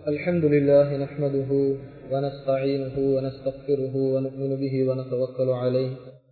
الحمد لله نحمده ونستعينه ونستغفره ونؤمن به ونتوكل عليه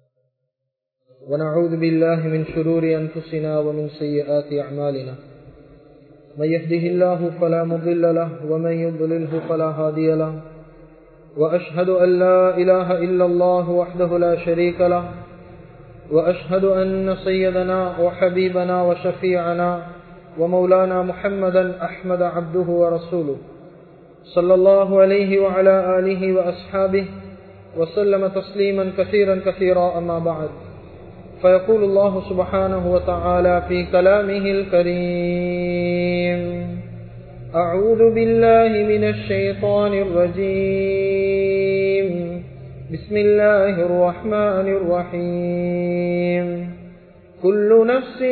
ونعوذ بالله من شرور أنفسنا ومن سيئات أعمالنا من يهده الله فلا مضل له ومن يضلله فلا هادي له وأشهد أن لا إله إلا الله وحده لا شريك له وأشهد أن سيدنا وحبيبنا وشفيعنا ومولانا محمدا أحمد عبده ورسوله صلى الله عليه وعلى آله وأصحابه وسلم تسليما كثيرا كثيرا أما بعد فيقول الله سبحانه وتعالى في كلامه الكريم أعوذ بالله من الشيطان الرجيم بسم الله الرحمن الرحيم كل نفس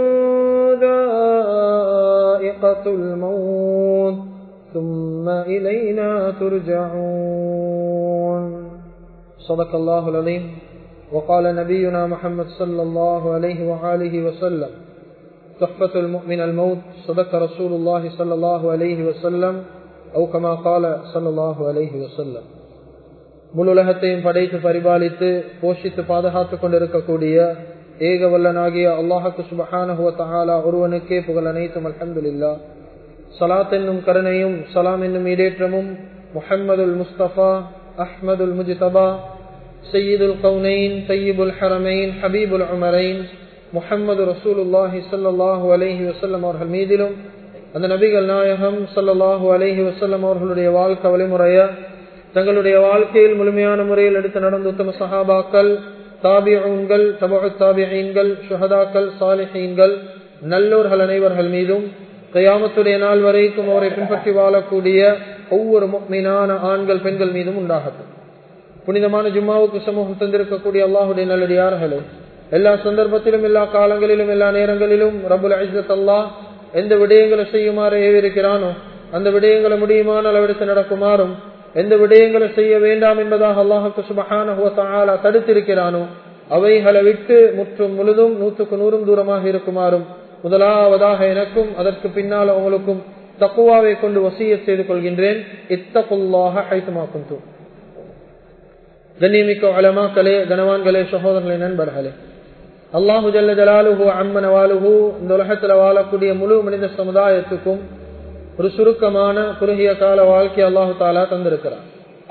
ذائقة الموت ثم إلينا ترجعون صدق الله العظيم وقال نبينا محمد صلى الله عليه وآله وسلم تحفة المؤمن الموت صدق رسول الله صلى الله عليه وسلم أو كما قال صلى الله عليه وسلم முழுலகத்தையும் படைத்து பரிபாலித்து போஷித்து பாதுகாத்துக் கொண்டிருக்கக்கூடிய ஏக வல்லனாகிய அல்லாஹுக்கு சுபஹானஹுவத்தாலா ஒருவனுக்கே புகழ் அனைத்தும் அலமதுல்லா சலாத் என்னும் கருணையும் சலாம் என்னும் இடேற்றமும் முஹம்மதுல் முஸ்தபா அஹ்மதுல் முஜிதபா சையீதுல் கவுனைன் சையீபுல் ஹரமைன் ஹபீபுல் உமரைன் முஹம்மது ரசூலுல்லாஹி சல்லாஹூ அலஹி வசல்லம் அவர்கள் மீதிலும் அந்த நபிகள் நாயகம் சல்லாஹூ அலஹி வசல்லம் அவர்களுடைய வாழ்க்கை வழிமுறைய தங்களுடைய வாழ்க்கையில் முழுமையான முறையில் எடுத்து நடந்த உத்தம சஹாபாக்கள் தாபியங்கள் தபு தாபியங்கள் சுஹதாக்கள் சாலிஹீன்கள் நல்லோர்கள் அனைவர்கள் மீதும் கயாமத்துடைய நாள் வரைக்கும் அவரை பின்பற்றி வாழக்கூடிய ஒவ்வொரு மீனான ஆண்கள் பெண்கள் மீதும் உண்டாகட்டும் புனிதமான ஜும்மாவுக்கு சமூகம் தந்திருக்கக்கூடிய அல்லாஹுடைய நல்லடியார்களே எல்லா சந்தர்ப்பத்திலும் எல்லா காலங்களிலும் எல்லா நேரங்களிலும் ரபுல் ஐசத் அல்லாஹ் எந்த விடயங்களை செய்யுமாறு ஏவிருக்கிறானோ அந்த விடயங்களை முடியுமான அளவெடுத்து நடக்குமாறும் எந்த விடயங்களை செய்ய வேண்டாம் என்பதாக அல்லாஹுக்கு சுபஹான தடுத்திருக்கிறானோ அவைகளை விட்டு முற்றும் முழுதும் நூற்றுக்கு நூறும் தூரமாக இருக்குமாறும் முதலாவதாக எனக்கும் அதற்கு பின்னால் அவங்களுக்கும் தக்குவாவை கொண்டு வசிய செய்து கொள்கின்றேன் இத்தகுல்லாக ஐத்துமாக்கும் கண்ணியமிக்க அலமாக்களே கனவான்களே சகோதரர்களே நண்பர்களே அல்லாஹு ஜல்ல ஜலாலுஹு அம்மன வாலுஹு இந்த உலகத்தில் வாழக்கூடிய முழு மனித சமுதாயத்துக்கும் ஒரு சுருக்கமான குறுகிய கால வாழ்க்கை அல்லாஹு தாலா தந்திருக்கிறார்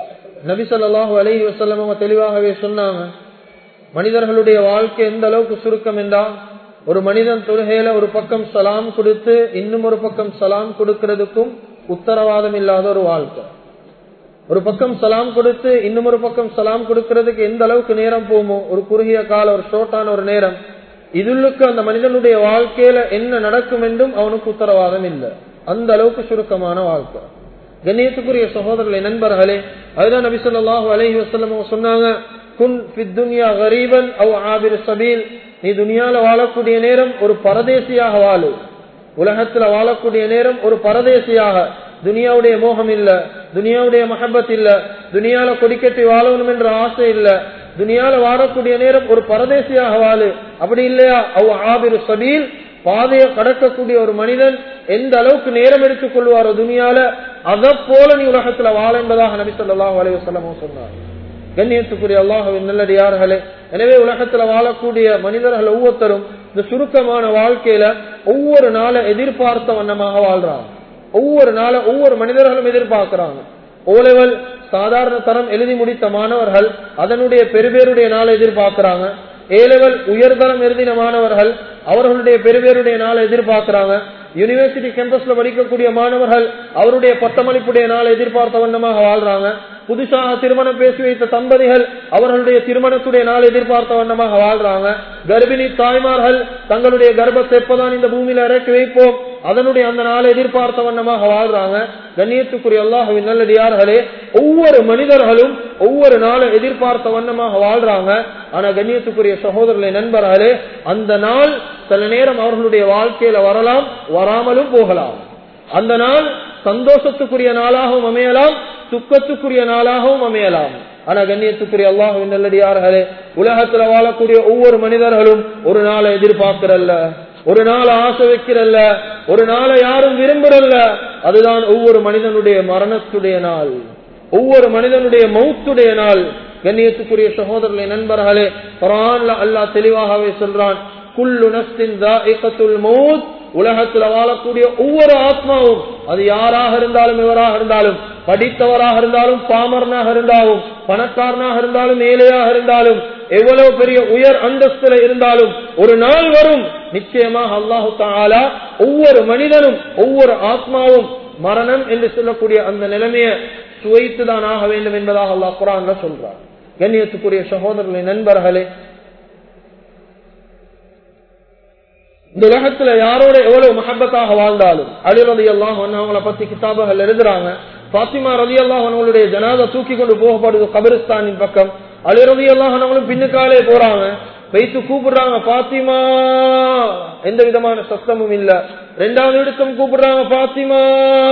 நபி சொல்லாஹு அலஹி வசல்லம் தெளிவாகவே சொன்னாங்க மனிதர்களுடைய வாழ்க்கை எந்த அளவுக்கு சுருக்கம் என்றால் ஒரு மனிதன் தொழுகையில ஒரு பக்கம் சலாம் கொடுத்து இன்னும் ஒரு பக்கம் சலாம் கொடுக்கிறதுக்கும் உத்தரவாதம் இல்லாத ஒரு வாழ்க்கை ஒரு பக்கம் சலாம் கொடுத்து இன்னும் ஒரு பக்கம் சலாம் கொடுக்கிறதுக்கு எந்த அளவுக்கு நேரம் போமோ ஒரு குறுகிய கால ஒரு ஷோர்ட்டான ஒரு நேரம் இதுள்ளுக்கு அந்த மனிதனுடைய வாழ்க்கையில என்ன நடக்கும் என்றும் அவனுக்கு உத்தரவாதம் இல்லை அந்த அளவுக்கு சுருக்கமான வாழ்க்கை கண்ணியத்துக்குரிய சகோதரர்களை நண்பர்களே அதுதான் நபி சொல்லாஹு அலஹி வசல்லம் சொன்னாங்க குன் துன்யா கரீபன் அவ் ஆபிர் சபீல் நீ துனியால வாழக்கூடிய நேரம் ஒரு பரதேசியாக வாழு உலகத்துல வாழக்கூடிய நேரம் ஒரு பரதேசியாக துனியாவுடைய மோகம் இல்ல துனியாவுடைய மஹபத் இல்ல துனியால கொடிக்கட்டி வாழணும் என்ற ஆசை இல்ல துனியால வாழக்கூடிய நேரம் ஒரு பரதேசியாக வாழு அப்படி இல்லையா அவ் ஆபிர் சபீல் பாதையை கடக்கக்கூடிய ஒரு மனிதன் எந்த அளவுக்கு நேரம் எடுத்துக் கொள்வாரோ துனியால அதை போல நீ உலகத்துல வாழ என்பதாக நபி சொல்லாஹ் அலைவசல்லமும் சொன்னார் கண்ணியத்துக்குரிய அல்லாஹுவின் நல்லடியார்களே எனவே உலகத்துல வாழக்கூடிய மனிதர்கள் ஒவ்வொருத்தரும் இந்த சுருக்கமான வாழ்க்கையில ஒவ்வொரு நாளை எதிர்பார்த்த வண்ணமாக வாழ்றாங்க ஒவ்வொரு நாளை ஒவ்வொரு மனிதர்களும் எதிர்பார்க்கிறாங்க ஓலெவல் சாதாரண தரம் எழுதி முடித்த மாணவர்கள் அதனுடைய பெருபேருடைய நாளை எதிர்பார்க்கிறாங்க ஏலெவல் உயர்தரம் எழுதின மாணவர்கள் அவர்களுடைய பெருபேருடைய நாளை எதிர்பார்க்கிறாங்க யூனிவர்சிட்டி கேம்பஸ்ல படிக்கக்கூடிய மாணவர்கள் அவருடைய பட்டமளிப்புடைய நாளை எதிர்பார்த்த வண்ணமாக வாழ்றாங்க புதுசாக திருமணம் பேசி வைத்த தம்பதிகள் அவர்களுடைய திருமணத்துடைய நாள் எதிர்பார்த்த வண்ணமாக வாழ்றாங்க கர்ப்பிணி தாய்மார்கள் தங்களுடைய கர்ப்பத்தை எப்பதான் இந்த பூமியில இறக்கி வைப்போம் அதனுடைய அந்த நாளை எதிர்பார்த்த வண்ணமாக வாழ்றாங்க கண்ணியத்துக்குரிய அல்லாஹுவின் நல்லடியார்களே ஒவ்வொரு மனிதர்களும் ஒவ்வொரு நாளை எதிர்பார்த்த வண்ணமாக வாழ்றாங்க ஆனா கண்ணியத்துக்குரிய சகோதரர்களை நண்பர்களே அந்த நாள் சில நேரம் அவர்களுடைய வாழ்க்கையில வரலாம் வராமலும் போகலாம் அந்த நாள் சந்தோஷத்துக்குரிய நாளாகவும் அமையலாம் துக்கத்துக்குரிய நாளாகவும் அமையலாம் ஆனா கண்ணியத்துக்குரிய அல்லாஹுவின் நல்லடியார்களே உலகத்துல வாழக்கூடிய ஒவ்வொரு மனிதர்களும் ஒரு நாளை எதிர்பார்க்கிறல்ல ஒரு நாள் ஆசை வைக்கிறல்ல ஒரு நாளை யாரும் விரும்புறல்ல அதுதான் ஒவ்வொரு மனிதனுடைய மரணத்துடைய நாள் ஒவ்வொரு மனிதனுடைய மௌத்துடைய நாள் கண்ணியத்துக்குரிய சகோதரர்களை நண்பர்களே குரான்ல அல்லாஹ் தெளிவாகவே சொல்றான் குல்லு நஸ்தின் மௌத் உலகத்துல வாழக்கூடிய ஒவ்வொரு ஆத்மாவும் அது யாராக இருந்தாலும் இவராக இருந்தாலும் படித்தவராக இருந்தாலும் பாமரனாக இருந்தாலும் பணக்காரனாக இருந்தாலும் ஏழையாக இருந்தாலும் எவ்வளவு பெரிய உயர் அந்தஸ்துல இருந்தாலும் ஒரு நாள் வரும் நிச்சயமாக அல்லாஹு தாலா ஒவ்வொரு மனிதனும் ஒவ்வொரு ஆத்மாவும் மரணம் என்று சொல்லக்கூடிய அந்த நிலைமையை சுவைத்துதான் ஆக வேண்டும் என்பதாக அல்லாஹ் குரான்ல சொல்றார் கண்ணியத்துக்குரிய சகோதரர்களை நண்பர்களே இந்த உலகத்துல யாரோட எவ்வளவு மஹபத்தாக வாழ்ந்தாலும் அலி ரதி எல்லாம் அவங்கள பத்தி கிதாபுகள் எழுதுறாங்க பாத்திமா ரதி அல்லாஹ் அவங்களுடைய ஜனாத தூக்கி கொண்டு போகப்படுது கபிரிஸ்தானின் பக்கம் அலி ரதி அல்லாஹ் அவங்களும் பின்னுக்காலே போறாங்க வைத்து கூப்பிடுறாங்க பாத்திமா எந்த விதமான சத்தமும் இல்ல ரெண்டாவது இடத்தம் கூப்பிடுறாங்க பாத்திமா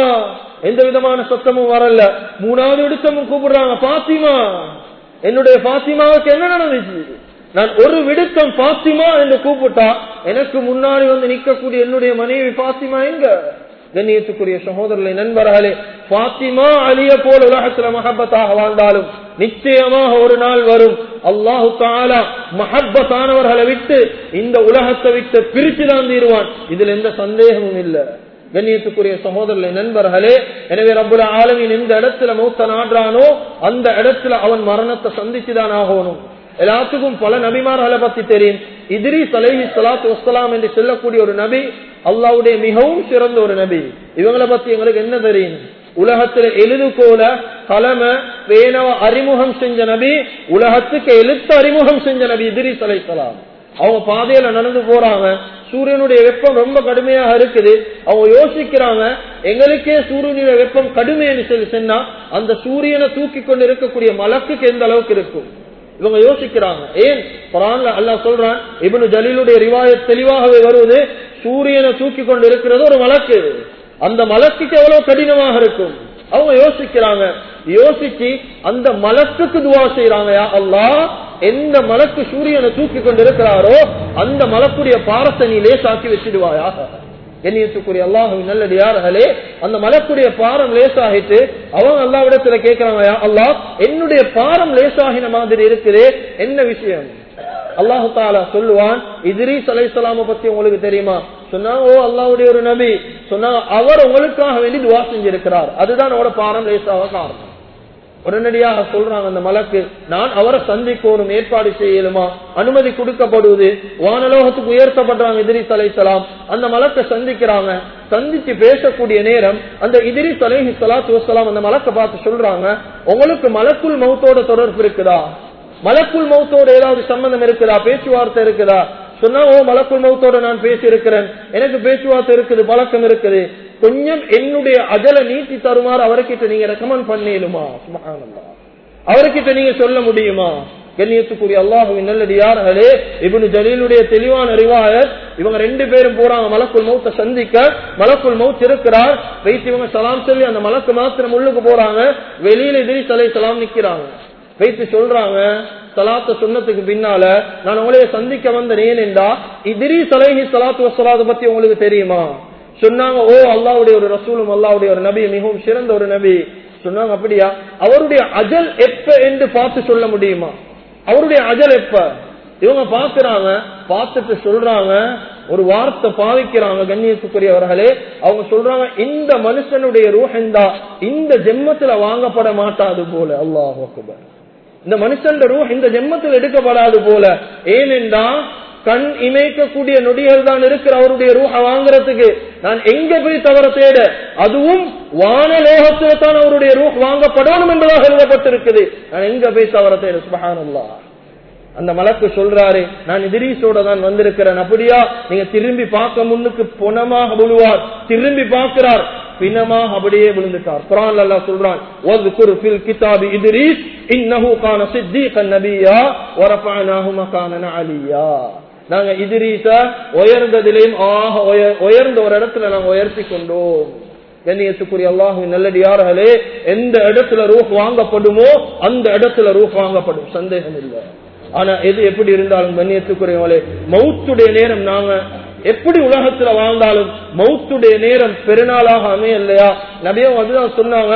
எந்த விதமான சத்தமும் வரல மூணாவது இடத்தமும் கூப்பிடுறாங்க பாத்திமா என்னுடைய பாத்திமாவுக்கு என்ன நடந்துச்சு நான் ஒரு விடுத்தம் பாத்திமா என்று கூப்பிட்டா எனக்கு முன்னாடி வந்து நிக்கக்கூடிய என்னுடைய மனைவி பாத்திமா எங்க கண்ணியத்துக்குரிய சகோதரர்களை நண்பர்களே பாத்திமா அலிய போல் உலகத்துல மஹப்பத்தாக வாழ்ந்தாலும் நிச்சயமாக ஒரு நாள் வரும் அல்லாஹு தாலா மஹப்பத்தானவர்களை விட்டு இந்த உலகத்தை விட்டு பிரிச்சுதான் தீருவான் இதுல எந்த சந்தேகமும் இல்லை கண்ணியத்துக்குரிய சகோதரர்களை நண்பர்களே எனவே ரப்புல ஆலமின் எந்த இடத்துல மௌத்த நாடுறானோ அந்த இடத்துல அவன் மரணத்தை சந்திச்சுதான் ஆகணும் எல்லாத்துக்கும் பல நபிமார்களை பத்தி தெரியும் இதிரி சலேஹி சலாத்து வசலாம் என்று சொல்லக்கூடிய ஒரு நபி அல்லாவுடைய மிகவும் சிறந்த ஒரு நபி இவங்களை பத்தி எங்களுக்கு என்ன தெரியும் உலகத்துல எழுதுகோல கலம பேனவ அறிமுகம் செஞ்ச நபி உலகத்துக்கு எழுத்து அறிமுகம் செஞ்ச நபி இதிரி சலை சலாம் அவங்க பாதையில நடந்து போறாங்க சூரியனுடைய வெப்பம் ரொம்ப கடுமையாக இருக்குது அவங்க யோசிக்கிறாங்க எங்களுக்கே சூரியனுடைய வெப்பம் கடுமைன்னு சொல்லி சொன்னா அந்த சூரியனை தூக்கி கொண்டு இருக்கக்கூடிய மலக்குக்கு எந்த அளவுக்கு இருக்கும் இவங்க யோசிக்கிறாங்க ஏன் குரான்ல அல்லாஹ் சொல்றான் இவனு ஜலீலுடைய ரிவாய தெளிவாகவே வருவது சூரியனை தூக்கி கொண்டு இருக்கிறது ஒரு மலக்கு அந்த மலக்குக்கு எவ்வளவு கடினமாக இருக்கும் அவங்க யோசிக்கிறாங்க யோசிச்சு அந்த மலக்குக்கு துவா செய்யறாங்க அல்லாஹ் எந்த மலக்கு சூரியனை தூக்கி கொண்டு இருக்கிறாரோ அந்த மலக்குடைய பாரத்தை நீ லேசாக்கி வச்சிடுவாயா கண்ணியத்துக்குரிய அல்லாஹுவின் நல்லடியார்களே அந்த மலக்குடைய பாரம் லேசாகிட்டு அவங்க அல்லாவிடத்துல கேட்கிறாங்க அல்லாஹ் என்னுடைய பாரம் லேசாகின மாதிரி இருக்குது என்ன விஷயம் அல்லாஹு தாலா சொல்லுவான் இதிரீஸ் அலைசலாம பத்தி உங்களுக்கு தெரியுமா சொன்னாங்க ஓ அல்லாவுடைய ஒரு நபி சொன்னாங்க அவர் உங்களுக்காக வேண்டி துவா செஞ்சிருக்கிறார் அதுதான் அவரோட பாரம் லேசாக காரணம் உடனடியாக சொல்றாங்க அந்த மலக்கு நான் அவரை சந்திக்கணும் ஏற்பாடு செய்யலுமா அனுமதி கொடுக்கப்படுவது வானலோகத்துக்கு உயர்த்தப்படுறாங்க இதிரிஸ் அலைசலாம் அந்த மலக்கை சந்திக்கிறாங்க சந்திச்சு பேசக்கூடிய நேரம் அந்த இதிரிஸ் அலைஹி சலாத்து வசலாம் அந்த மலக்கை பார்த்து சொல்றாங்க உங்களுக்கு மலக்குள் மௌத்தோட தொடர்பு இருக்குதா மலக்குள் மௌத்தோட ஏதாவது சம்பந்தம் இருக்குதா பேச்சுவார்த்தை இருக்குதா சொன்னா ஓ மலக்குள் மௌத்தோட நான் பேசி இருக்கிறேன் எனக்கு பேச்சுவார்த்தை இருக்குது பழக்கம் இருக்குது கொஞ்சம் என்னுடைய அஜல நீட்டி தருமாறு அவர்கிட்ட நீங்க ரெக்கமெண்ட் பண்ணிடுமா சுபஹானல்லா அவர்கிட்ட நீங்க சொல்ல முடியுமா கண்ணியத்துக்குரிய அல்லாஹுவின் நல்லடியார்களே இவனு ஜலீலுடைய தெளிவான ரிவாயத் இவங்க ரெண்டு பேரும் போறாங்க மலக்குள் மௌத்த சந்திக்க மலக்குள் மௌத் இருக்கிறார் வைத்து இவங்க சலாம் சொல்லி அந்த மலக்கு மாத்திரம் உள்ளுக்கு போறாங்க வெளியில எதிரி சலை சலாம் நிக்கிறாங்க வைத்து சொல்றாங்க சலாத்த சொன்னதுக்கு பின்னால நான் உங்களைய சந்திக்க வந்த ஏனென்றா இதிரி சலைஹி சலாத்து வசலாத பத்தி உங்களுக்கு தெரியுமா சொன்னாங்க ஓ அல்லாவுடைய ஒரு ரசூலும் அல்லாவுடைய ஒரு நபி மிகவும் சிறந்த ஒரு நபி சொன்னாங்க அப்படியா அவருடைய அஜல் எப்ப என்று பார்த்து சொல்ல முடியுமா அவருடைய அஜல் எப்ப இவங்க பாக்குறாங்க பார்த்துட்டு சொல்றாங்க ஒரு வார்த்தை பாவிக்கிறாங்க கண்ணியத்துக்குரியவர்களே அவங்க சொல்றாங்க இந்த மனுஷனுடைய ரூஹந்தா இந்த ஜென்மத்துல வாங்கப்பட மாட்டாது போல அல்லாஹ் அக்பர் இந்த மனுஷன் ரூஹ் இந்த ஜென்மத்தில் எடுக்கப்படாது போல ஏனென்றா கண் இமைக்கக்கூடிய நொடிகள் தான் இருக்கிற அவருடைய ரூஹ வாங்குறதுக்கு நான் எங்க போய் தவற தேட அதுவும் வானலோகத்துல தான் அவருடைய ரூஹ் வாங்கப்படணும் என்பதாக எழுதப்பட்டிருக்குது நான் எங்க போய் தவற தேட சுபஹானல்லா அந்த மலக்கு சொல்றாரு நான் எதிரீசோட தான் வந்திருக்கிறேன் அப்படியா நீங்க திரும்பி பார்க்க முன்னுக்கு பொனமாக விழுவார் திரும்பி பார்க்கிறார் பிணமாக அப்படியே விழுந்துட்டார் குரான் அல்லா சொல்றான் ஒதுக்குரு ஃபில் கிதாபி இத்ரீஸ் இன்னஹு கான சித்தீகன் நபியா வரஃபஅனாஹு மகானன அலியா நாங்க இதிரீச உயர்ந்ததிலேயும் ஆக உயர்ந்த ஒரு இடத்துல நாங்க உயர்த்தி கொண்டோம் கண்ணியத்துக்குரிய அல்லாஹு நல்லடியார்களே எந்த இடத்துல ரூஹ் வாங்கப்படுமோ அந்த இடத்துல ரூஹ் வாங்கப்படும் சந்தேகம் இல்லை ஆனா எது எப்படி இருந்தாலும் கண்ணியத்துக்குரியவங்களே மௌத்துடைய நேரம் நாங்க எப்படி உலகத்துல வாழ்ந்தாலும் மௌத்துடைய நேரம் பெருநாளாக அமையலையா நபியும் அதுதான் சொன்னாங்க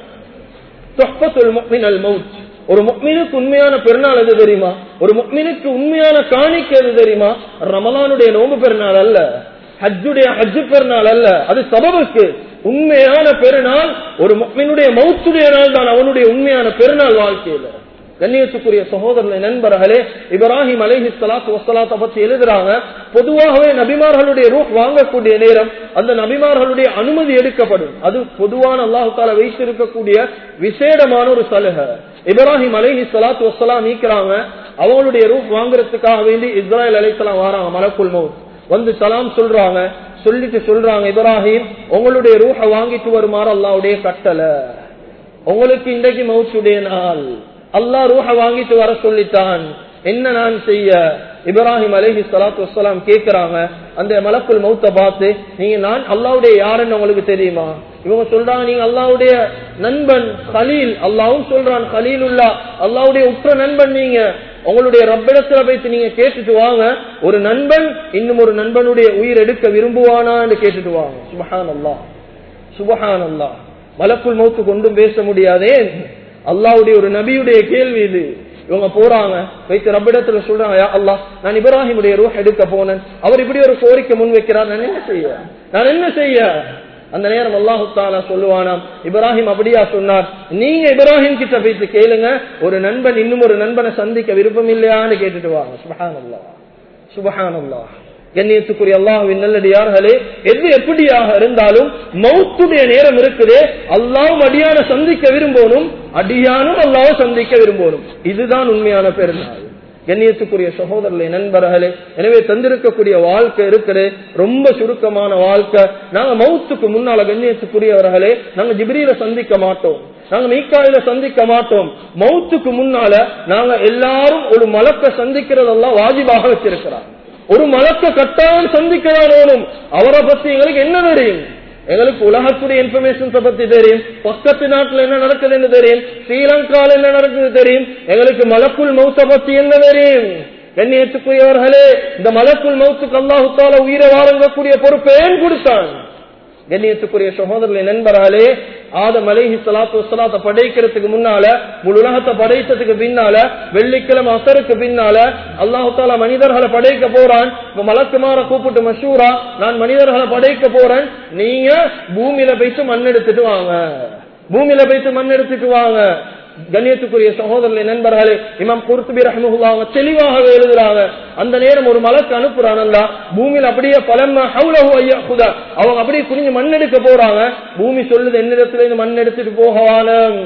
தொஹ்பத்துல் முஃமின் அல் மௌத் ஒரு முக்மீனுக்கு உண்மையான பெருநாள் எது தெரியுமா ஒரு முக்மீனுக்கு உண்மையான காணிக்கை எது தெரியுமா ரமலானுடைய நோம்பு பெருநாள் அல்ல ஹஜ்ஜுடைய ஹஜ்ஜு பெருநாள் அல்ல அது சபபுக்கு உண்மையான பெருநாள் ஒரு முக்மீனுடைய மௌத்துடைய நாள் தான் அவனுடைய உண்மையான பெருநாள் வாழ்க்கையில கண்ணியத்துக்குரிய சகோதரனை நண்பர்களே இப்ராஹிம் அலைஹி சலாத்து வசலாத்தை பத்தி எழுதுறாங்க பொதுவாகவே நபிமார்களுடைய ரூப் வாங்கக்கூடிய நேரம் அந்த நபிமார்களுடைய அனுமதி எடுக்கப்படும் அது பொதுவான அல்லாஹு தால வைத்திருக்கக்கூடிய விசேடமான ஒரு சலுகை இப்ராஹிம் அலைஹி சலாத்து வசலாம் நீக்கிறாங்க அவங்களுடைய ரூப் வாங்குறதுக்காக வேண்டி இஸ்ராயல் அலைசலாம் வராங்க மலக்குல் மவுத் வந்து சலாம் சொல்றாங்க சொல்லிட்டு சொல்றாங்க இப்ராஹிம் உங்களுடைய ரூஹ வாங்கிட்டு வருமாறு அல்லாவுடைய கட்டளை உங்களுக்கு இன்றைக்கு மவுத்துடைய நாள் அல்லாஹ் ரூஹ வாங்கிட்டு வர சொல்லிட்டான் என்ன நான் செய்ய இப்ராஹிம் அலஹி சலாத்து வலாம் கேட்கிறாங்க அந்த மலக்குள் மௌத்த பார்த்து நீங்க நான் அல்லாவுடைய யாருன்னு உங்களுக்கு தெரியுமா இவங்க சொல்றாங்க நீங்க அல்லாவுடைய நண்பன் கலீல் அல்லாவும் சொல்றான் கலீல் உள்ளா அல்லாவுடைய உற்ற நண்பன் நீங்க உங்களுடைய ரப்பிடத்துல வைத்து நீங்க கேட்டுட்டு வாங்க ஒரு நண்பன் இன்னும் ஒரு நண்பனுடைய உயிர் எடுக்க விரும்புவானான்னு கேட்டுட்டு வாங்க சுபஹான் அல்லா சுபஹான் அல்லா மலக்குள் மௌத்து கொண்டும் பேச முடியாதே அல்லாவுடைய ஒரு நபியுடைய கேள்வி இது இவங்க போறாங்க வைத்து ரப்பிடத்துல சொல்றாங்க யா அல்லாஹ் நான் இப்ராஹிமுடைய ரூஹ் எடுக்க போனேன் அவர் இப்படி ஒரு கோரிக்கை முன் வைக்கிறார் நான் என்ன செய்ய நான் என்ன செய்ய அந்த நேரம் அல்லாஹு தாலா சொல்லுவானாம் இப்ராஹிம் அப்படியா சொன்னார் நீங்க இப்ராஹிம் கிட்ட போயிட்டு கேளுங்க ஒரு நண்பன் இன்னும் ஒரு நண்பனை சந்திக்க விருப்பம் இல்லையான்னு கேட்டுட்டு வாங்க சுபஹான் அல்லா சுபஹான் அல்லா கண்ணியத்துக்குரிய அல்லாஹுவின் நல்லடியார்களே எது எப்படியாக இருந்தாலும் மௌத்துடைய நேரம் இருக்குது அல்லாவும் அடியான சந்திக்க விரும்பணும் அடியானும் அல்லாவும் சந்திக்க விரும்பணும் இதுதான் உண்மையான பெருநாள் கண்ணியத்துக்குரிய சகோதரர்களே நண்பர்களே எனவே தந்திருக்கக்கூடிய வாழ்க்கை இருக்குது ரொம்ப சுருக்கமான வாழ்க்கை நாங்க மௌத்துக்கு முன்னால கண்ணியத்துக்குரியவர்களே நாங்க ஜிப்ரீல சந்திக்க மாட்டோம் நாங்க மீக்காயில சந்திக்க மாட்டோம் மௌத்துக்கு முன்னால நாங்க எல்லாரும் ஒரு மலக்க சந்திக்கிறதெல்லாம் வாஜிபாக வச்சிருக்கிறாங்க ஒரு மலக்க கட்டாயம் சந்திக்கதான் வேணும் அவரை பத்தி எங்களுக்கு என்ன தெரியும் எங்களுக்கு உலகத்துடைய இன்ஃபர்மேஷன்ஸ பத்தி தெரியும் பக்கத்து நாட்டுல என்ன நடக்குதுன்னு தெரியும் ஸ்ரீலங்கால என்ன நடக்குது தெரியும் எங்களுக்கு மலக்குள் மௌத்த பத்தி என்ன தெரியும் கண்ணியத்துக்குரியவர்களே இந்த மலக்குள் மௌத்துக்கு அல்லாஹுத்தால உயிரை வாழங்கக்கூடிய பொறுப்பு ஏன் கொடுத்தான் கண்ணியத்துக்குரிய சகோதரர்களை நண்பராலே ஆதம் அலைஹி சலாத்து வசலாத்தை படைக்கிறதுக்கு முன்னால முழு உலகத்தை படைத்ததுக்கு பின்னால வெள்ளிக்கிழமை அசருக்கு பின்னால அல்லாஹு தாலா மனிதர்களை படைக்க போறான் இப்ப மலக்குமார கூப்பிட்டு மஷூரா நான் மனிதர்களை படைக்க போறேன் நீங்க பூமியில போயிட்டு மண் எடுத்துட்டு வாங்க பூமியில போயிட்டு மண் எடுத்துட்டு வாங்க கண்ணியத்துக்குரிய சகோதரர்களை நண்பர்களே இமாம் குர்துபி ரஹமுல்லா அவங்க தெளிவாக எழுதுறாங்க அந்த நேரம் ஒரு மலக்கு அனுப்புறானல்லா பூமியில அப்படியே பலம்ம ஹவுலஹு ஐயா குதா அவங்க அப்படியே குனிஞ்சு மண் எடுக்க போறாங்க பூமி சொல்லுது என்னிடத்துல இருந்து மண் எடுத்துட்டு போகவானம்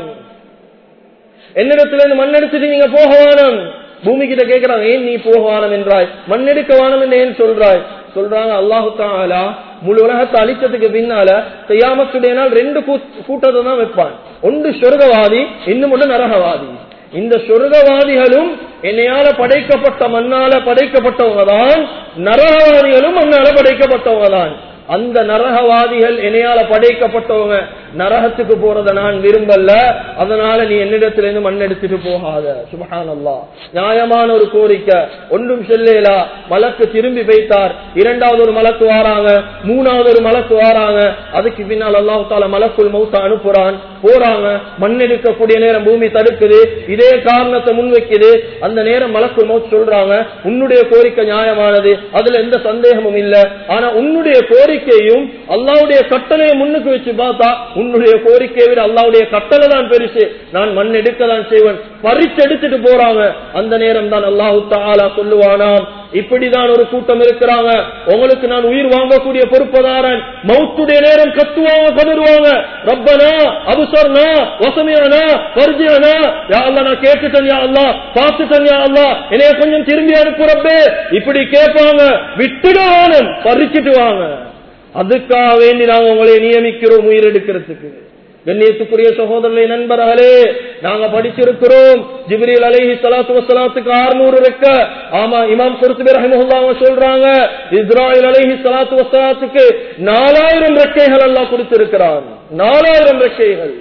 என்னிடத்துல இருந்து மண் எடுத்துட்டு நீங்க போகவானம் பூமி கிட்ட கேட்கிறாங்க ஏன் நீ போகவானம் என்றாய் மண் எடுக்க வானம் என்று ஏன் சொல்றாய் சொல்றாங்க அல்லாஹு தாலா முழு உலகத்தை அழிச்சதுக்கு பின்னால செய்யாமத்துடைய நாள் ரெண்டு கூட்டத்தை தான் வைப்பான் ஒன்று சொர்க்கவாதி இன்னும் ஒன்று நரகவாதி இந்த சொர்க்கவாதிகளும் என்னையால படைக்கப்பட்ட மண்ணால படைக்கப்பட்டவங்க தான் நரகவாதிகளும் மண்ணால படைக்கப்பட்டவங்க தான் அந்த நரகவாதிகள் என்னையால படைக்கப்பட்டவங்க நரகத்துக்கு போறத நான் விரும்பல அதனால நீ என்னிடத்திலிருந்து மண் எடுத்துட்டு போகாத சுபஹான் அல்லா நியாயமான ஒரு கோரிக்கை ஒன்றும் செல்லேலா மலக்கு திரும்பி வைத்தார் இரண்டாவது ஒரு மலக்கு வாராங்க மூணாவது ஒரு மலக்கு வாராங்க அதுக்கு பின்னால் அல்லாஹு தால மலக்குள் மௌத்த அனுப்புறான் போறாங்க மண் எடுக்கக்கூடிய நேரம் பூமி தடுக்குது இதே காரணத்தை முன்வைக்குது அந்த நேரம் மலக்குள் மௌத் சொல்றாங்க உன்னுடைய கோரிக்கை நியாயமானது அதுல எந்த சந்தேகமும் இல்ல ஆனா உன்னுடைய கோரிக்கையும் அல்லாவுடைய கட்டளையை முன்னுக்கு வச்சு பார்த்தா உன்னுடைய கோரிக்கையை விட அல்லாவுடைய கட்டளை தான் பெருசு நான் மண் எடுக்க தான் செய்வேன் பறிச்சு எடுத்துட்டு போறாங்க அந்த நேரம் தான் அல்லாஹு தாலா சொல்லுவானாம் இப்படிதான் ஒரு கூட்டம் இருக்கிறாங்க உங்களுக்கு நான் உயிர் வாங்கக்கூடிய பொறுப்பதாரன் மௌத்துடைய நேரம் கத்துவாங்க கதறுவாங்க ரப்பனா அபுசர்னா வசமியானா பர்ஜியானா யா அல்லா நான் கேட்டுட்டேன் யா அல்லா பார்த்துட்டேன் யா அல்லா என்னைய கொஞ்சம் திரும்பி அனுப்புறப்பே இப்படி கேட்பாங்க விட்டுடுவானும் பறிச்சுட்டு வாங்க அதுக்காக வேண்டி நாங்க உங்களை நியமிக்கிறோம் உயிர் எடுக்கிறதுக்கு கண்ணியத்துக்குரிய சகோதரர்களை நண்பர்களே நாங்க படிச்சிருக்கிறோம் ஜிப்ரீல் அலைஹி சலாத்து வசலாத்துக்கு அறுநூறு ரெக்க ஆமா இமாம் குருத்துபி ரஹமுல்லாங்க சொல்றாங்க இஸ்ராயில் அலைஹி சலாத்து வசலாத்துக்கு நாலாயிரம் ரெக்கைகள் எல்லாம் கொடுத்திருக்கிறான் நாலாயிரம் ரெக்கைகள்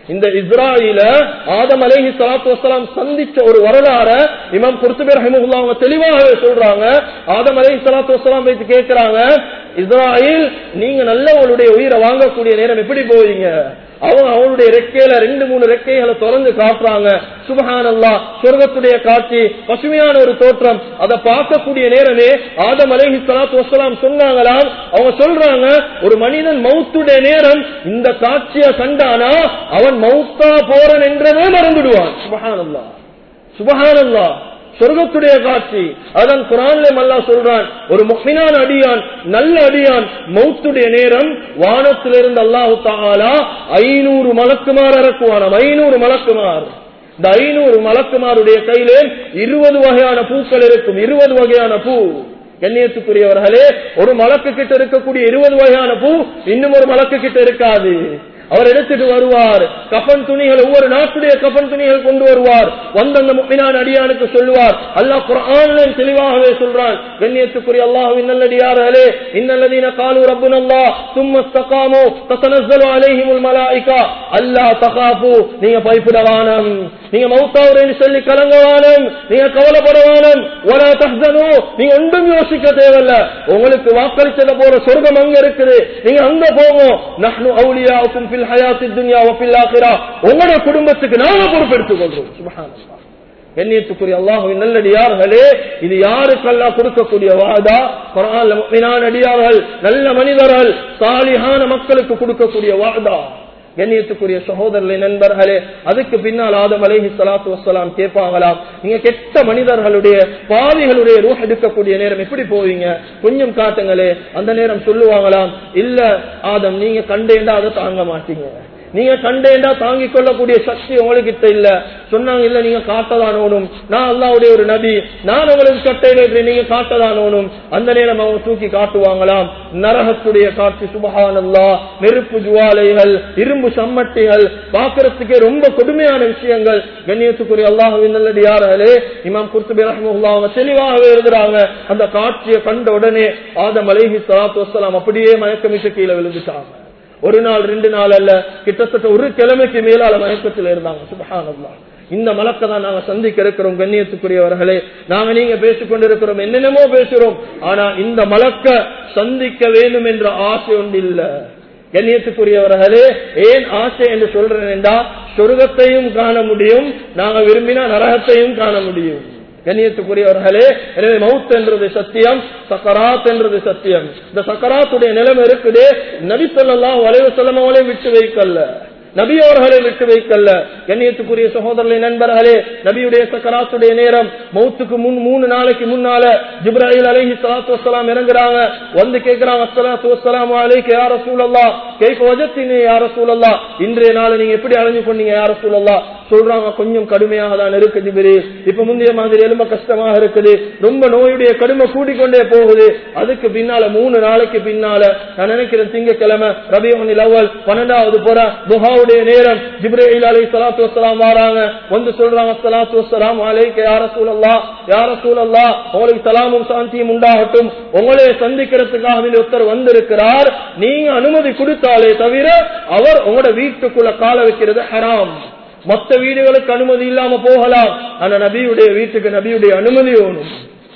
இந்த இஸ்ராயில ஆதம் அலைஹி ஸலாத்து வஸலாம் சந்திச்ச ஒரு வரலாற இமாம் குர்துபி ரஹிமஹுல்லாஹ் அவங்க தெளிவாகவே சொல்றாங்க ஆதம் அலைஹி ஸலாத்து வஸலாம் வைத்து கேட்கிறாங்க இஸ்ராயில் நீங்க நல்லவங்களுடைய உயிரை வாங்கக்கூடிய நேரம் எப்படி போவீங்க அவங்க அவனுடைய ரெக்கையில ரெண்டு மூணு ரெக்கைகளை திறந்து காட்டுறாங்க சுபஹானல்லா சொர்க்கத்துடைய காட்சி பசுமையான ஒரு தோற்றம் அதை பார்க்கக்கூடிய நேரமே ஆதம் அலைஹி ஸலாத்து வஸலாம் சொன்னாங்களாம் அவங்க சொல்றாங்க ஒரு மனிதன் மௌத்துடைய நேரம் இந்த காட்சியை கண்டானா அவன் மௌத்தா போறன் என்றவே மறந்துடுவான் சுபஹானல்லா சுபஹானல்லா சொர்க்கத்துடைய காட்சி அதான் குரான்ல மல்லா சொல்றான் ஒரு முக்மினான அடியான் நல்ல அடியான் மௌத்துடைய நேரம் வானத்திலிருந்து அல்லாஹு தாலா ஐநூறு மலக்குமார் இறக்குவானாம் ஐநூறு மலக்குமார் இந்த ஐநூறு மலக்குமாருடைய கையிலே இருபது வகையான பூக்கள் இருக்கும் இருபது வகையான பூ கண்ணியத்துக்குரியவர்களே ஒரு மலக்கு கிட்ட இருக்கக்கூடிய இருபது வகையான பூ இன்னும் ஒரு மலக்கு கிட்ட இருக்காது அவர் எடுத்துட்டு வருவார் கஃன் துணிகள் ஒவ்வொரு நாட்டுடைய கஃன் துணிகள் கொண்டு வருவார் வந்த அந்த முக்மினான் அடியானுக்கு சொல்லுவார் அல்லாஹ் குர்ஆன்ல தெளிவாகவே சொல்றான் கண்ணியத்துக்குரிய அல்லாஹ்வின் நல்லடியார்களே இன்னல்லதீன காலு ரப்புனல்லாஹ் சும்ம இஸ்தகாமு தத்தனஸ்ஸலு அலைஹிமுல் மலாயிகா அல்லாஹ் தகாஃபு நீங்க பயப்படவானம் நீங்க மௌத்தாவுரேன்னு சொல்லி கலங்கவானம் நீங்க கவலைப்படவானம் ஒலா தஹ்சனு நீங்க ஒன்றும் யோசிக்க தேவையில்ல உங்களுக்கு வாக்களிச்சத போற சொர்க்கம் அங்க இருக்குது நீங்க அங்க போவோம் நஹ்னு அவுலியாவுக்கும் ஃபில் ஹயாத்தி துன்யா வ ஃபில் ஆখিরা உங்களுடைய குடும்பத்துக்கு நாம பொறுப்பெடுத்துக் கொள்றோம் சுப்ஹானல்லாஹ் கண்ணியத்துக்குரிய அல்லாஹுவின் நல்லடியார்களே இது யாருக்கு அல்லாஹ் கொடுக்கக்கூடிய வாதா குர்ஆன்ல முஃமினான அடியார்கள் நல்ல மனிதர்கள் சாலிஹான மக்களுக்கு கொடுக்கக்கூடிய வாதா கண்ணியத்துக்குரிய சகோதரர்களே நண்பர்களே அதுக்கு பின்னால் ஆதம் அலைஹி ஸலாத்து வஸ்ஸலாம் கேட்பாங்களாம் நீங்க கெட்ட மனிதர்களுடைய பாவிகளுடைய ரூஹ் எடுக்கக்கூடிய நேரம் எப்படி போவீங்க கொஞ்சம் காட்டுங்களே அந்த நேரம் சொல்லுவாங்களாம் இல்ல ஆதம் நீங்க கண்டேண்டா அதை தாங்க மாட்டீங்க நீங்க கண்டேண்டா தாங்கிக் கொள்ளக்கூடிய சக்தி உங்ககிட்ட இல்ல சொன்னாங்க இல்ல நீங்க காட்டதானோனும் நான் அல்லாவுடைய ஒரு நபி நான் உங்களுக்கு கட்டையில நீங்க காட்டதானோனும் அந்த நேரம் அவங்க தூக்கி காட்டுவாங்களாம் நரகத்துடைய காட்சி சுபஹானல்லா நெருப்பு ஜுவாலைகள் இரும்பு சம்மட்டிகள் பாக்குறதுக்கே ரொம்ப கொடுமையான விஷயங்கள் கண்ணியத்துக்குரிய அல்லாஹுவின் நல்லடியார்களே இமாம் குர்துபி ரஹ்மஹுல்லாஹ் அவங்க தெளிவாகவே எழுதுறாங்க அந்த காட்சியை கண்ட உடனே ஆதம் அலைஹி ஸலாத்து வஸ்ஸலாம் அப்படியே மயக்கமிட்டு கீழே விழுந்துட்டாங்க ஒரு நாள் ரெண்டு நாள் அல்ல கிட்டத்தட்ட ஒரு கிழமைக்கு மேலால மயக்கத்தில் இருந்தாங்க சுபஹானல்லாஹ் இந்த மலக்க தான் நாங்க சந்திக்க இருக்கிறோம் கண்ணியத்துக்குரியவர்களே நாங்க நீங்க பேசிக் கொண்டிருக்கிறோம் என்னென்னமோ பேசுறோம் ஆனா இந்த மலக்க சந்திக்க வேண்டும் என்ற ஆசை ஒன்று இல்ல கண்ணியத்துக்குரியவர்களே ஏன் ஆசை என்று சொல்றேன் என்றா சொர்க்கத்தையும் காண முடியும் நாங்க விரும்பினா நரகத்தையும் காண முடியும் கண்ணியத்துக்குரியவர்களே எனவே மவுத் என்றது சத்தியம் சக்கராத் என்றது சத்தியம் இந்த சக்கராத்துடைய நிலைமை இருக்குது நபி சொல்லலாம் வளைவு செல்லமவளை விட்டு வைக்கல்ல நபியோர்களை விட்டு வைக்கல்ல கண்ணியத்துக்குரிய சகோதரர்களை நண்பர்களே நபியுடைய சக்கராத்துடைய நேரம் மௌத்துக்கு முன் மூணு நாளைக்கு முன்னால ஜிப்ராஹில் அலைஹி ஸலாத்து வஸ்ஸலாம் இறங்குறாங்க வந்து கேக்குறாங்க அஸ்ஸலாத்து வஸ்ஸலாமு அலைக்க யா ரசூலல்லாஹ் கைஃப வஜத்தினி யா ரசூலல்லாஹ் இன்றைய நாளை நீங்க எப்படி அலைஞ்சு கொண்டீங்க யா ரசூலல்லாஹ் சொல்றாங்க கொஞ்சம் கடுமையாக தான் இருக்கு ஜிபிரி இப்ப முந்தைய மாதிரி எலும்ப கஷ்டமாக இருக்குது ரொம்ப நோயுடைய கடுமை கூடிக்கொண்டே போகுது அதுக்கு பின்னால மூணு நாளைக்கு பின்னால நான் நினைக்கிறேன் திங்கக்கிழமை ரபியோனில் அவ்வல் பன்னெண்டாவது போற துஹாவுடைய நேரம் ஜிப்ரேல் அலை சலாத்து வசலாம் வராங்க வந்து சொல்றாங்க சலாத்து வசலாம் அலைக்கு யார சூழல்லா யார சூழல்லா உங்களுக்கு சலாமும் சாந்தியும் உண்டாகட்டும் உங்களை சந்திக்கிறதுக்காக வேண்டி ஒருத்தர் வந்திருக்கிறார் நீங்க அனுமதி கொடுத்தாலே தவிர அவர் உங்களோட வீட்டுக்குள்ள கால வைக்கிறது ஹராம் மொத்த வீடுகளுக்கு அனுமதி இல்லாம போகலாம் ஆனா நபியுடைய வீட்டுக்கு நபியுடைய அனுமதி வேணும்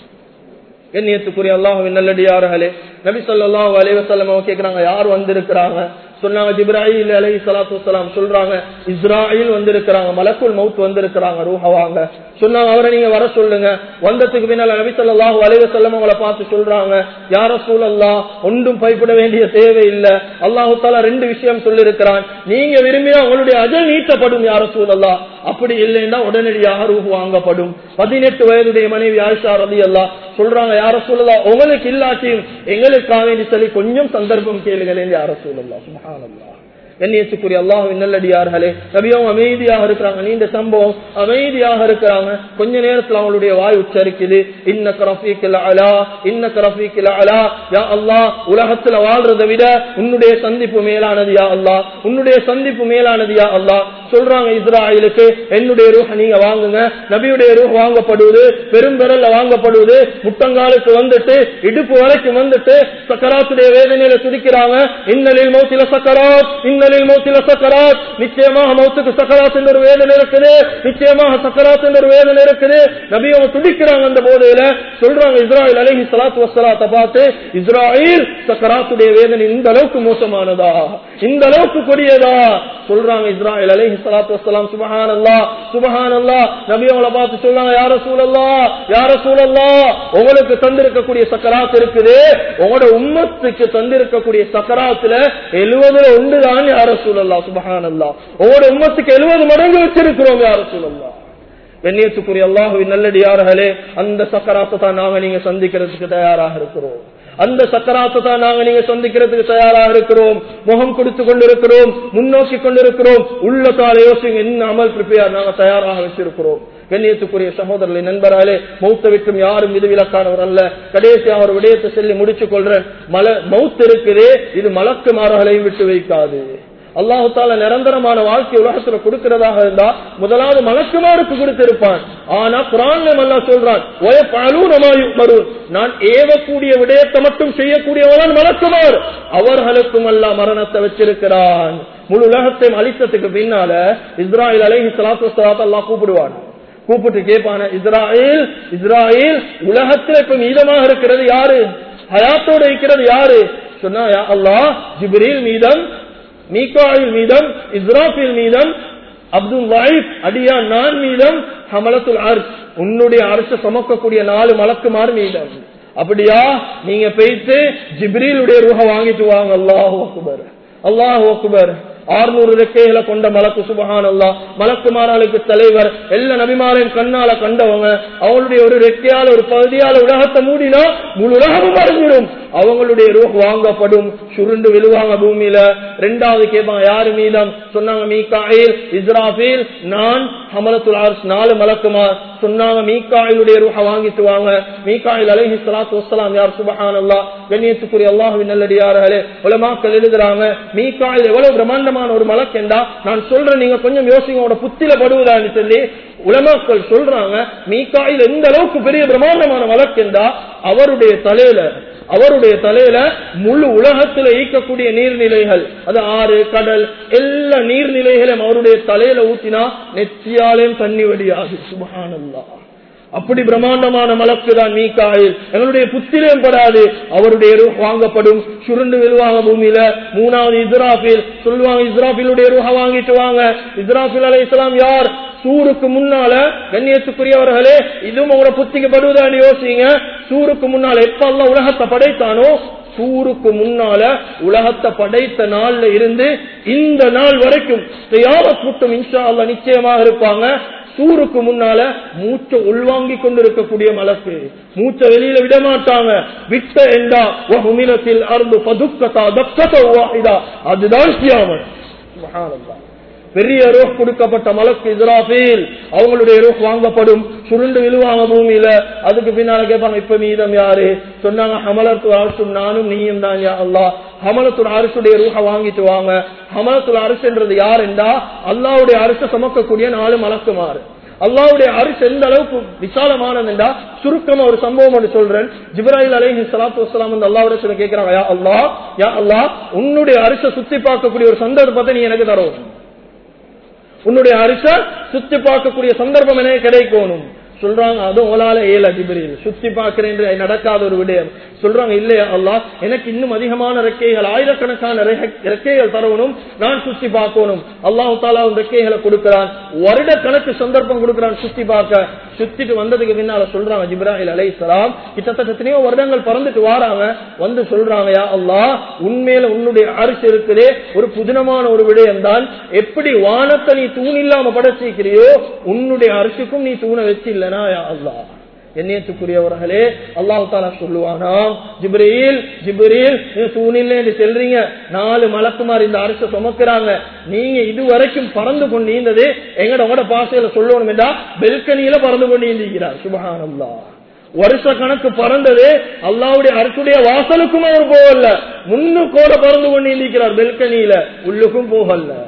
கண்ணியத்துக்குரிய அல்லாஹுவின் நல்லடியார்களே நபி சொல்லாஹு அலைவசல்லம் அவங்க கேக்குறாங்க யார் வந்திருக்கிறாங்க சொன்னாங்க ஜிப்ராஹில் அலை சலாத்து வலாம் சொல்றாங்க இஸ்ராயில் வந்திருக்கிறாங்க மலக்குள் மவுத் வந்திருக்கிறாங்க ரூஹவாங்க சொன்னாங்க அவரை நீங்க வர சொல்லுங்க வந்ததுக்கு பின்னால நபி சொல்லாஹு அலைவ செல்லம் அவங்களை பார்த்து சொல்றாங்க யார சூழல்லா ஒன்றும் பயப்பட வேண்டிய தேவை இல்ல அல்லாஹு தாலா ரெண்டு விஷயம் சொல்லிருக்கிறான் நீங்க விரும்பினா உங்களுடைய அஜல் நீட்டப்படும் யார சூழல்லா அப்படி இல்லைன்னா உடனடியாக ரூஹு வாங்கப்படும் பதினெட்டு வயதுடைய மனைவி ஆயிஷா ரதி அல்லா சொல்றாங்க யார சூழலா உங்களுக்கு இல்லாட்டியும் எங்களுக்காக சொல்லி கொஞ்சம் சந்தர்ப்பம் கேளுங்களேன் யார சூழல்லா சுபஹானல்லாஹ் கண்ணியத்துக்குரிய அல்லாஹுவின் நல்லடியார்களே நபியும் அமைதியாக இருக்கிறாங்க நீண்ட சம்பவம் அமைதியாக இருக்கிறாங்க கொஞ்ச நேரத்துல அவங்களுடைய வாய் உச்சரிக்குது இன்ன கரஃபீக்கில் அலா இன்ன கரஃபீக்கில் அலா யா அல்லாஹ் உலகத்துல வாழ்றதை விட உன்னுடைய சந்திப்பு மேலானது யா அல்லாஹ் உன்னுடைய சந்திப்பு மேலானது யா அல்லாஹ் சொல்றாங்க இஸ்ராயலுக்கு என்னுடைய ரூஹ நீங்க வாங்குங்க நபியுடைய ரூஹ் வாங்கப்படுவது பெரும்பெரல்ல வாங்கப்படுவது முட்டங்காலுக்கு வந்துட்டு இடுப்பு வரைக்கும் வந்துட்டு சக்கராத்துடைய வேதனையில துடிக்கிறாங்க இன்னலில் மௌத்தில சக்கராத் இன்ன இன்னலில் மௌத்தில சக்கராத் நிச்சயமாக மௌத்துக்கு சக்கராத் என்ற ஒரு வேதனை இருக்குது நிச்சயமாக சக்கராத் என்ற ஒரு வேதனை இருக்குது நபி அவங்க துடிக்கிறாங்க அந்த போதையில சொல்றாங்க இஸ்ராயல் அலைஹி ஸலாத்து வஸ்ஸலாத்தை பார்த்து இஸ்ராயல் சக்கராத்துடைய வேதனை இந்த அளவுக்கு மோசமானதா இந்த அளவுக்கு கொடியதா சொல்றாங்க இஸ்ராயல் அலைஹி ஸலாத்து வஸ்ஸலாம் சுபஹானல்லாஹ் சுபஹானல்லாஹ் நபி அவங்கள பார்த்து சொல்றாங்க யார சூழல்லா யார சூழல்லா உங்களுக்கு தந்திருக்கக்கூடிய சக்கராத் இருக்குது உங்களோட உம்மத்துக்கு தந்திருக்கக்கூடிய சக்கராத்துல எழுபதுல ஒன்றுதான் யார சூழல்லா சுபஹானல்லா உங்களோட உம்மத்துக்கு எழுபது மடங்கு வச்சிருக்கிறோம் யார சூழல்லா கண்ணியத்துக்குரிய அல்லாஹுவின் நல்லடியார்களே அந்த சக்கராத்தை தான் நாங்க நீங்க சந்திக்கிறதுக்கு தயாராக இருக்கிறோம் அந்த சக்கராத்தை தான் நாங்க நீங்க சந்திக்கிறதுக்கு தயாராக இருக்கிறோம் முகம் கொடுத்து கொண்டிருக்கிறோம் முன்னோக்கி கொண்டிருக்கிறோம் உள்ளத்தால யோசிங்க என்ன அமல் ப்ரிப்பேர் நாங்க தயாராக வச்சிருக்கிறோம் கண்ணியத்துக்குரிய சகோதரர்களை நண்பராலே மௌத்த விட்டும் யாரும் இது விலக்கானவர் அல்ல கடைசியாக ஒரு விடயத்தை சொல்லி முடிச்சு கொள்றேன் மல மௌத் இருக்குது இது மலக்கு மாறுகளையும் விட்டு வைக்காது அல்லாஹு தால நிரந்தரமான வாழ்க்கை உலகத்துல கொடுக்கிறதாக இருந்தா முதலாவது மலக்குமாருக்கு கொடுத்திருப்பான் ஆனா குரான் அல்லா சொல்றான் மருன் நான் ஏவக்கூடிய விடயத்தை மட்டும் செய்யக்கூடியவன் மலக்குமார் அவர்களுக்கும் அல்ல மரணத்தை வச்சிருக்கிறான் முழு உலகத்தையும் அழித்ததுக்கு பின்னால இஸ்ராயல் அலைஹி சலாத்து சலாத் அல்லா கூப்பிடுவான் கூப்பிட்டு கேட்பான இஸ்ராயல் இஸ்ராயல் உலகத்துல இப்ப மீதமாக இருக்கிறது யாரு ஹயாத்தோட இருக்கிறது யாரு சொன்னா அல்லாஹ் ஜிப்ரீல் மீதம் மீகாயில் மீதம் இஸ்ராஃபில் மீதம் அப்துல் வாயிப் அடியா நான் மீதம் ஹமலத்துல் அர்ஷ் உன்னுடைய அரசு சுமக்கக்கூடிய நாலு மலக்குமார் மீதம் அப்படியா நீங்க போயிட்டு ஜிப்ரீலுடைய ரூஹ வாங்கிட்டு வாங்க அல்லாஹு அக்பர் அல்லாஹு அக்பர் ஆறுநூறு ரெக்கைகளை கொண்ட மலக்கு சுபஹான் அல்லா மலக்குமாராளுக்கு தலைவர் எல்லா நபிமாரையும் கண்ணால கண்டவங்க அவங்களுடைய ஒரு ரெக்கையால ஒரு பகுதியால உலகத்தை மூடினா முழு உலகமும் அறிஞ்சிடும் அவங்களுடைய ரூஹ் வாங்கப்படும் சுருண்டு விழுவாங்க பூமியில ரெண்டாவது கேட்பாங்க யாரு மீதம் சொன்னாங்க மீகாயில் இஸ்ராஃபில் நான் ஹமலத்துல் ஆர்ஸ் நாலு மலக்குமார் சொன்னாங்க மீகாயிலுடைய ரூஹ வாங்கிட்டு வாங்க மீகாயில் அலைஹி ஸலாத்து வஸ்ஸலாம் யார் சுபஹான் அல்லா கண்ணியத்துக்குரிய அல்லாஹ்வின் நல்லடியார்களே உலமாக்கள் எழுதுறாங்க மீகாயில் எவ்வளவு பிரம்மாண்டமான ஒரு மலக் என்றா நான் சொல்றேன் நீங்க கொஞ்சம் யோசிங்க உங்களோட புத்தில படுவதான்னு சொல்லி உலமாக்கள் சொல்றாங்க மீகாயில் எந்த அளவுக்கு பெரிய பிரம்மாண்டமான மலக் என்றா அவருடைய தலையில அவருடைய தலையில முழு உலகத்துல ஈக்கக்கூடிய நீர்நிலைகள் அது ஆறு கடல் எல்லா நீர்நிலைகளையும் அவருடைய தலையில ஊத்தினா நெத்தியாலையும் தண்ணி வடியாது சுபகானந்தா அப்படி பிரம்மாண்டமான மலக்கு தான் மீக்காயில் எங்களுடைய புத்திலையும் படாது அவருடைய ரூஹ் வாங்கப்படும் சுருண்டு விழுவாங்க பூமியில மூணாவது இஸ்ராஃபில் சொல்லுவாங்க இஸ்ராஃபிலுடைய ரூஹ வாங்கிட்டு வாங்க இஸ்ராஃபில் அலை இஸ்லாம் யார் சூருக்கு முன்னால கண்ணியத்துக்குரியவர்களே இதுவும் உங்களோட புத்திக்கு படுவதான்னு யோசிங்க சூருக்கு முன்னால எப்ப அல்ல உலகத்தை படைத்தானோ சூருக்கு முன்னால உலகத்தை படைத்த நாள்ல இருந்து இந்த நாள் வரைக்கும் கூட்டம் இன்ஷா அல்ல நிச்சயமாக இருப்பாங்க சூருக்கு முன்னால மூச்சை உள்வாங்கி கொண்டிருக்கக்கூடிய மலக்கு மூச்சை வெளியில விட மாட்டாங்க விட்ட என்றா உமிலத்தில் அருந்து பதுக்கத்தா தக்கத்தா வாஹிதா அதுதான் சியாமன் சுப்ஹானல்லாஹ் பெரிய ரூஹ் கொடுக்கப்பட்ட மலக்கு இஸ்ராஃபீல் அவங்களுடைய ரூஹ் வாங்கப்படும் சுருண்டு விழுவாங்க பூமியில அதுக்கு பின்னால கேட்பாங்க இப்ப மீதம் யாரு சொன்னாங்க ஹமலத்து அரசும் நானும் நீயும் தான் யா அல்லா ஹமலத்துல் அரசுடைய ரூஹ வாங்கிட்டு வாங்க ஹமலத்துல் அரசுன்றது யார் என்றா அல்லாவுடைய அரசு சுமக்கக்கூடிய நாலு மலக்குமாறு அல்லாவுடைய அரிசி எந்த அளவுக்கு விசாலமானதுண்டா சுருக்கமா ஒரு சம்பவம் ஒன்று சொல்றேன் ஜிப்ராஹில் அலைஹி ஸலாத்து வஸலாம் வந்து அல்லாஹ்வுடைய சொல்ல கேக்குறாங்க யா அல்லாஹ் யா அல்லாஹ் உன்னுடைய அரிசை சுத்தி பார்க்கக்கூடிய ஒரு சந்தர்ப்பத்தை நீ எனக்கு தரும் உன்னுடைய அரிச சுத்தி பார்க்கக்கூடிய சந்தர்ப்பம் எனக்கு கிடைக்கணும் சொல்றாங்க அதுவும் ஓலால ஏல ஜிபிரில் சுத்தி பார்க்கிறேன் நடக்காத ஒரு விடயம் சொல்றாங்க இல்லையா அல்லா எனக்கு இன்னும் அதிகமான ரெக்கைகள் ஆயிரக்கணக்கான ரெக்கைகள் தரவணும் நான் சுத்தி பார்க்கணும் அல்லாஹு தாலா ரெக்கைகளை கொடுக்கிறான் வருட கணக்கு சந்தர்ப்பம் கொடுக்கிறான் சுத்தி பார்க்க சுத்திட்டு வந்ததுக்கு பின்னால சொல்றாங்க ஜிப்ராஹில் அலை சலாம் கிட்டத்தட்ட எத்தனையோ வருடங்கள் பறந்துட்டு வாராங்க வந்து சொல்றாங்க யா அல்லா உண்மையில உன்னுடைய அரிசி இருக்குதே ஒரு புதினமான ஒரு விடயம் தான் எப்படி வானத்தை நீ தூண் இல்லாம படைச்சிக்கிறியோ உன்னுடைய அரிசிக்கும் நீ தூணை வச்சு இல்லனா யா அல்லா எண்ணியத்துக்குரியவர்களே அல்லாஹு தாலா சொல்லுவானா ஜிப்ரீல் ஜிப்ரீல் நீ தூணில்ல என்று செல்றீங்க நாலு மலக்குமார் இந்த அரசு சுமக்கிறாங்க நீங்க இதுவரைக்கும் பறந்து கொண்டிருந்தது எங்கட உங்களோட பாசையில சொல்லணும் என்றா பெல்கனியில பறந்து கொண்டிருக்கிறார் சுபகானந்தா வருஷ கணக்கு பறந்தது அல்லாவுடைய அரசுடைய வாசலுக்கும் அவர் போகல முன்னுக்கோட பறந்து கொண்டிருக்கிறார் பெல்கனியில உள்ளுக்கும் போகல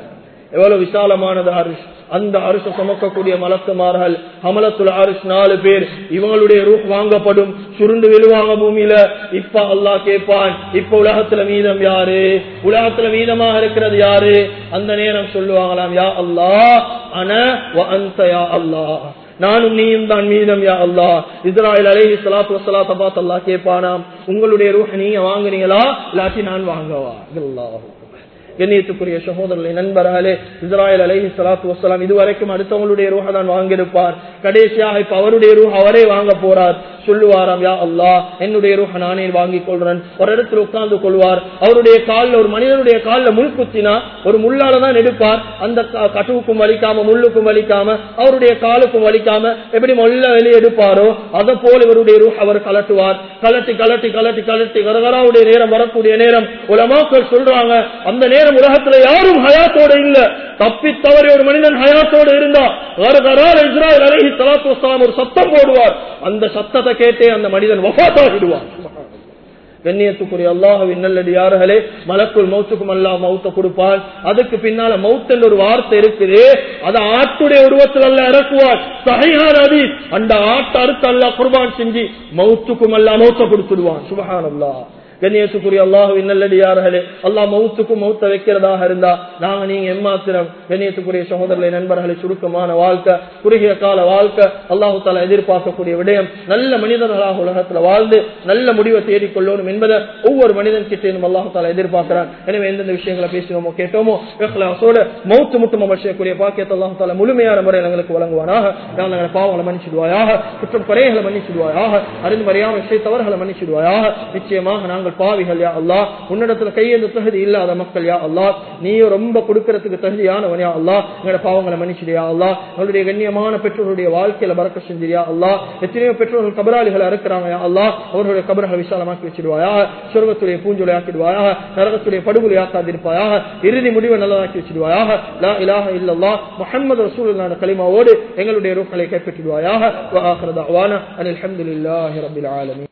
எவ்வளவு விசாலமானது அரிஷ் அந்த அரிச சுமக்கக்கூடிய மலக்குமார்கள் ஹமலத்துல அரிஷ் நாலு பேர் இவங்களுடைய ரூப் வாங்கப்படும் சுருண்டு விழுவாங்க பூமியில இப்ப அல்லாஹ் கேட்பான் இப்ப உலகத்துல மீதம் யாரு உலகத்துல மீதமாக இருக்கிறது யாரு அந்த நேரம் சொல்லுவாங்களாம் யா அல்லாஹ் அன வ அன்த யா அல்லாஹ் நானும் நீயும் தான் மீதம் யா அல்லாஹ் இஸ்ராயல் அலைஹி ஸலாத்து வஸ்ஸலாத்த பார்த்து அல்லாஹ் கேட்பானாம் உங்களுடைய ரூஹ் நீங்க வாங்குனீங்களா இல்லாட்டி நான் வாங்கவா அல்லாஹ் கண்ணியத்துக்குரிய சகோதரர்களை நண்பர்களே இஸ்ராயல் அலைஹி ஸலாத்து வஸ்ஸலாம் இதுவரைக்கும் அடுத்தவங்களுடைய ரூஹ தான் வாங்கியிருப்பார் கடைசியாக இப்ப அவருடைய ரூஹ் அவரே வாங்க போறார் சொல்லுவாராம் யா அல்லாஹ் என்னுடைய ரூஹ நானே வாங்கிக் கொள்றேன் ஒரு இடத்துல உட்கார்ந்து கொள்வார் அவருடைய காலில் ஒரு மனிதனுடைய காலில் முள் குத்தினா ஒரு முள்ளால தான் எடுப்பார் அந்த க- கட்டுவுக்கும் வலிக்காம முள்ளுக்கும் வலிக்காம அவருடைய காலுக்கும் வலிக்காம எப்படி மொல்ல வெளியே எடுப்பாரோ அதை போல இவருடைய ரூஹ் அவர் கலட்டுவார் கலட்டி கலட்டி கலட்டி கலட்டி கரகராவுடைய நேரம் வரக்கூடிய நேரம் உலமாக்கள் சொல்றாங்க அந்த நேரம் உலகத்துல யாரும் ஹயாத்தோட இல்ல தப்பி தவறி ஒரு மனிதன் ஹயாத்தோட இருந்தா கரகரால் இஸ்ராயல் அலைஹி ஸலாத்து வஸ்ஸலாம் ஒரு சத்தம் போடுவார் அந்த சத்தத்தை கேட்டே அந்த மனிதன் வஃபாத்தாகிடுவார் கண்ணியத்துக்குரிய அல்லாஹுவின் நல்லடியார்களே மலக்குள் மௌத்துக்கும் அல்லாஹ் மௌத்த கொடுப்பான் அதுக்கு பின்னால மௌத் என்ற ஒரு வார்த்தை இருக்குது அது ஆட்டுடைய உருவத்தில் அல்ல இறக்குவார் சகையான அதி அந்த ஆட்டை அறுத்து அல்லாஹ் குர்பான் செஞ்சு மௌத்துக்கும் அல்லாஹ் மௌத்த கொடுத்துடுவான் சுபஹான் அல்லாஹ் கண்ணியத்துக்குரிய அல்லாஹுவின் நல்லடியார்களே அல்லாஹ் மௌத்துக்கும் மௌத்த வைக்கிறதாக இருந்தா நாங்க நீங்க எம்மாத்திரம் கண்ணியத்துக்குரிய சகோதரர்களை நண்பர்களை சுருக்கமான வாழ்க்கை குறுகிய கால வாழ்க்கை அல்லாஹு தாலா எதிர்பார்க்கக்கூடிய விடயம் நல்ல மனிதர்களாக உலகத்துல வாழ்ந்து நல்ல முடிவை தேடிக்கொள்ளணும் என்பதை ஒவ்வொரு மனிதன் கிட்டேயும் அல்லாஹு தாலா எதிர்பார்க்கிறான் எனவே எந்தெந்த விஷயங்களை பேசினோமோ கேட்டோமோ இஹ்லாஸோட மௌத்து முட்டும் அமர்ச்சியக்கூடிய பாக்கியத்தை அல்லாஹு தாலா முழுமையான முறையில் எங்களுக்கு வழங்குவானாக நாங்கள் எங்களை பாவங்களை மன்னிச்சிடுவாயாக குற்றம் குறைகளை மன்னிச்சிடுவாயாக அறிந்து மறியாமல் விஷய தவறுகளை மன்னிச்சிடுவாயாக நிச்சயமாக நாங்கள் பாவிகள் யா அல்லாஹ் உன்னிடத்துல கையெழுந்து தகுதி இல்லாத மக்கள் யா அல்லாஹ் நீயும் ரொம்ப கொடுக்கறதுக்கு தகுதியானவன் யா அல்லாஹ் எங்களோட பாவங்களை மன்னிச்சிடியா அல்லாஹ் எங்களுடைய கண்ணியமான பெற்றோருடைய வாழ்க்கையில பறக்க செஞ்சிரியா அல்லாஹ் எத்தனையோ பெற்றோர்கள் கபராளிகள் இருக்கிறாங்க யா அல்லாஹ் அவர்களுடைய கபர்களை விசாலமாக்கி வச்சிடுவாயாக சொர்க்கத்துடைய பூஞ்சொலை ஆக்கிடுவாயாக நரகத்துடைய படுகொலை ஆக்காதிருப்பாயாக இறுதி முடிவை நல்லதாக்கி வச்சிடுவாயாக லா இலாஹ இல்லல்லாஹ் முஹம்மது ரசூலுல்லாஹ் கலிமாவோடு எங்களுடைய ரூஹ்களை கைப்பற்றிடுவாயாக வ ஆகிரு தஅவானா அனில் ஹம்துலில்லாஹி ரப்பில் ஆலமீன்